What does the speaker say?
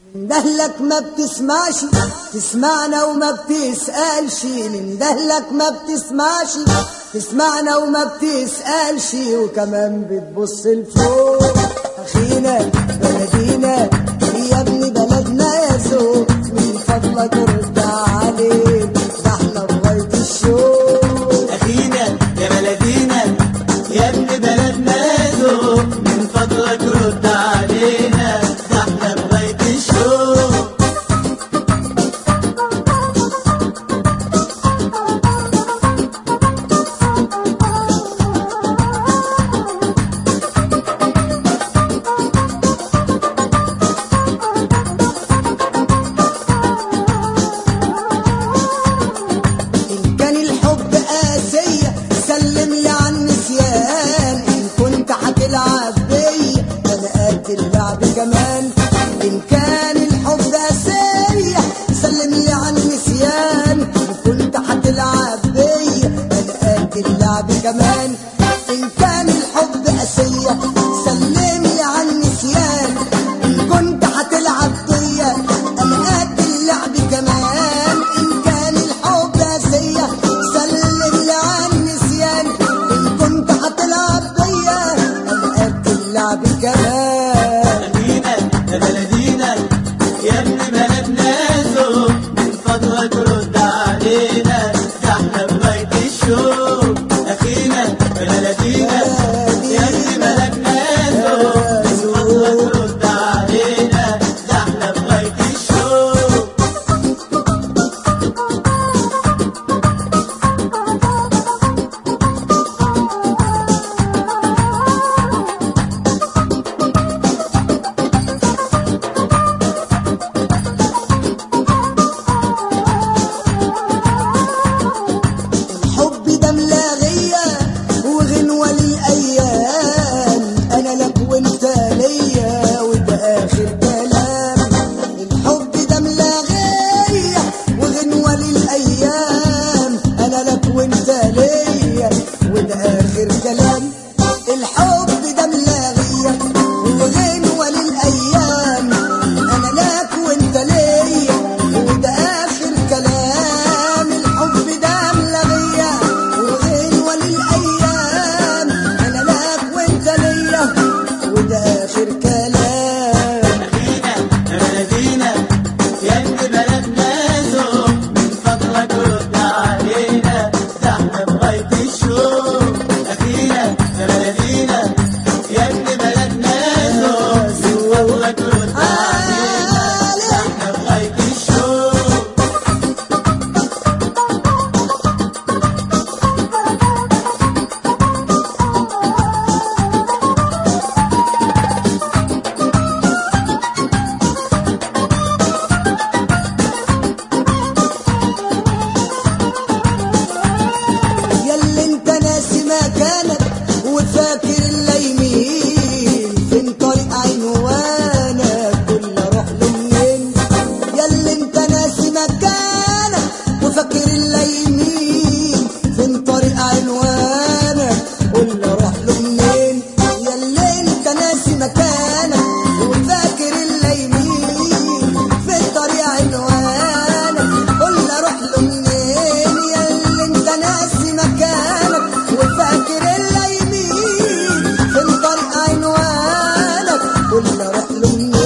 دهلك ما بتسمعش تسمعنا وما بتسألش من دهلك ما بتسمعش تسمعنا وما بتسألش وكمان بتبص لفوق أخينا بلدينا يا ابن بلدنا يا زوج من فضلك رد عليك ده احنا بغاية الشوق أخينا يا بلدينا يا ابن بلدنا ذوق من فضلك رد علينا ده احنا بغاية الشوق إن كان الحب قاسية سلم لي عن النسيان إن كنت هتلعب بيا أنا قد اللعب كمان إن كان الحب قاسية سلم لي عن النسيان إن كنت هتلعب بيا أنا قد اللعب كمان إن كان الحب قاسية سلم لي عن النسيان إن كنت هتلعب بيا أنا قد اللعب كمان إن كان الحب قاسية سلم لي عن النسيان إن كنت هتلعب بيا أنا قد اللعب كمان أخينا يا بلدينا يا ابن بلدنا ذوق من فضلك رد علينا ده احنا بغاية الشوق أخينا يا بلدينا يا ابن بلدنا ذوق من فضلك رد علينا ده احنا بغاية الشوق الحب ده ملاغية وغنوة للأيام أنا لك وأنت ليا وده آخر كلام الحب ده ملاغية وغنوة للأيام أنا لك وأنت ليا وده آخر كلام الحب ده ملاغية وغنوة للأيام أنا لك وأنت ليا وده آخر كلام الحب ده ملغية وغنوة للأيام أنا لك وأنت ليا وده آخر كلام أخينا يا بلدينا يا ابن بلدنا ذوق من فضلك رد علينا ده احنا بغاية الشوق أخينا يا بلدينا يا ابن بلدنا ذوق من فضلك رد علينا ده احنا بغاية الشوق ياللي انت ناسي مكانك وفاكر الليمين فين طريق عنوانك كل اروح له منين ياللي انت ناسي مكانك وفاكر الليمين فين طريق عنوانك كل اروح له منين ياللي انت ناسي مكانك وفاكر الليمين فين طريق عنوانك قول اروح له منين ياللي انت ناسي مكانك وفاكر اليمين فين طريق عنوانك قول اروح له منين